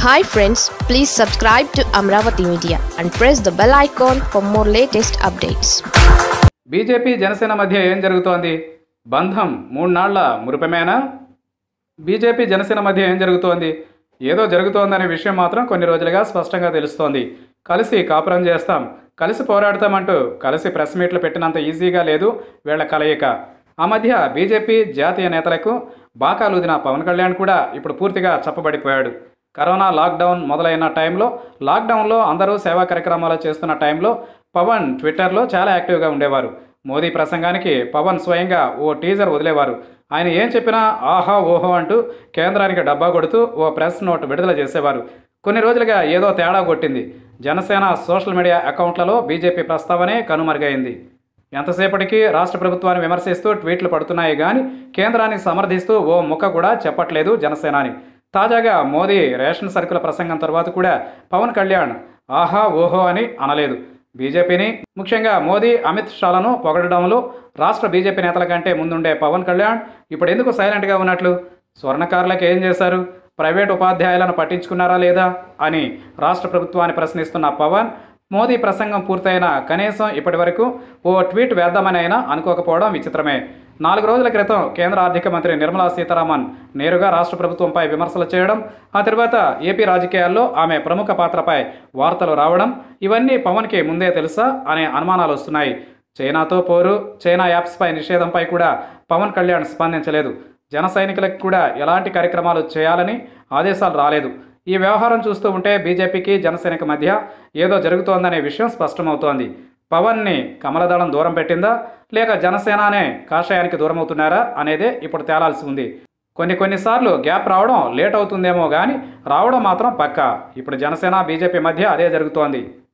hi friends please subscribe to Amaravati media and press the bell icon for more latest updates BJP Janasena మధ్య ఏం జరుగుతోంది బంధం మూడు నాళ్ల మురిపమేనా BJP Janasena మధ్య ఏం జరుగుతోంది ఏదో జరుగుతోందనే విషయం మాత్రం కొన్ని రోజులుగా స్పష్టంగా తెలుస్తోంది కలిసి కాపురం చేస్తాం కలిసి పోరాడతామంటూ కలిసి ప్రెస్ మీట్లు పెట్టినంత ఈజీగా లేదు వీళ్ల కలయిక ఆ మధ్య బీజేపీ జాతీయ నేతలకు బాకాలూదిన పవన్ కళ్యాణ్ కూడా ఇప్పుడు పూర్తిగా చప్పబడిపోయాడు కరోనా లాక్డౌన్ మొదలైన టైంలో లాక్డౌన్లో అందరూ సేవా కార్యక్రమాలు చేస్తున్న టైంలో పవన్ ట్విట్టర్లో చాలా యాక్టివ్గా ఉండేవారు మోదీ ప్రసంగానికి పవన్ స్వయంగా ఓ టీజర్ వదిలేవారు ఆయన ఏం చెప్పినా ఆహా ఓహో అంటూ కేంద్రానికి డబ్బా కొడుతూ ఓ ప్రెస్ నోట్ విడుదల చేసేవారు కొన్ని రోజులుగా ఏదో తేడా కొట్టింది జనసేన సోషల్ మీడియా అకౌంట్లలో బీజేపీ ప్రస్తావనే కనుమరుగైంది ఎంతసేపటికి రాష్ట్ర ప్రభుత్వాన్ని విమర్శిస్తూ ట్వీట్లు పడుతున్నాయి కానీ కేంద్రాన్ని సమర్థిస్తూ ఓ ముక్క కూడా చెప్పట్లేదు జనసేనాని తాజాగా మోదీ రేషన్ సరుకుల ప్రసంగం తర్వాత కూడా పవన్ కళ్యాణ్ ఆహా ఓహో అని అనలేదు బీజేపీని ముఖ్యంగా మోదీ అమిత్ షాలను పొగడడంలో రాష్ట్ర బీజేపీ నేతల కంటే ముందుండే పవన్ కళ్యాణ్ ఇప్పుడు ఎందుకు సైలెంట్గా ఉన్నట్లు స్వర్ణకారులకు ఏం చేశారు ప్రైవేట్ ఉపాధ్యాయులను పట్టించుకున్నారా లేదా అని రాష్ట్ర ప్రభుత్వాన్ని ప్రశ్నిస్తున్న పవన్ మోదీ ప్రసంగం పూర్తయిన కనీసం ఇప్పటి వరకు ఓ ట్వీట్ వేద్దామని అయినా అనుకోకపోవడం విచిత్రమే నాలుగు రోజుల క్రితం కేంద్ర ఆర్థిక మంత్రి నిర్మలా సీతారామన్ నేరుగా రాష్ట్ర ప్రభుత్వంపై విమర్శలు చేయడం ఆ తర్వాత ఏపీ రాజకీయాల్లో ఆమె ప్రముఖ పాత్రపై వార్తలు రావడం ఇవన్నీ పవన్కి ముందే తెలుసా అనే అనుమానాలు వస్తున్నాయి చైనాతో పోరు చైనా యాప్స్పై నిషేధంపై కూడా పవన్ కళ్యాణ్ స్పందించలేదు జన సైనికులకు కూడా ఎలాంటి కార్యక్రమాలు చేయాలని ఆదేశాలు రాలేదు ఈ వ్యవహారం చూస్తూ ఉంటే బీజేపీకి జనసేనకి మధ్య ఏదో జరుగుతోందనే విషయం స్పష్టమవుతోంది పవన్ని కమలదళం దూరం పెట్టిందా లేక జనసేననే కాషాయానికి దూరం అవుతున్నారా అనేదే ఇప్పుడు తేలాల్సి ఉంది కొన్ని కొన్నిసార్లు గ్యాప్ రావడం లేట్ అవుతుందేమో కానీ రావడం మాత్రం పక్కా ఇప్పుడు జనసేన బీజేపీ మధ్య అదే జరుగుతోంది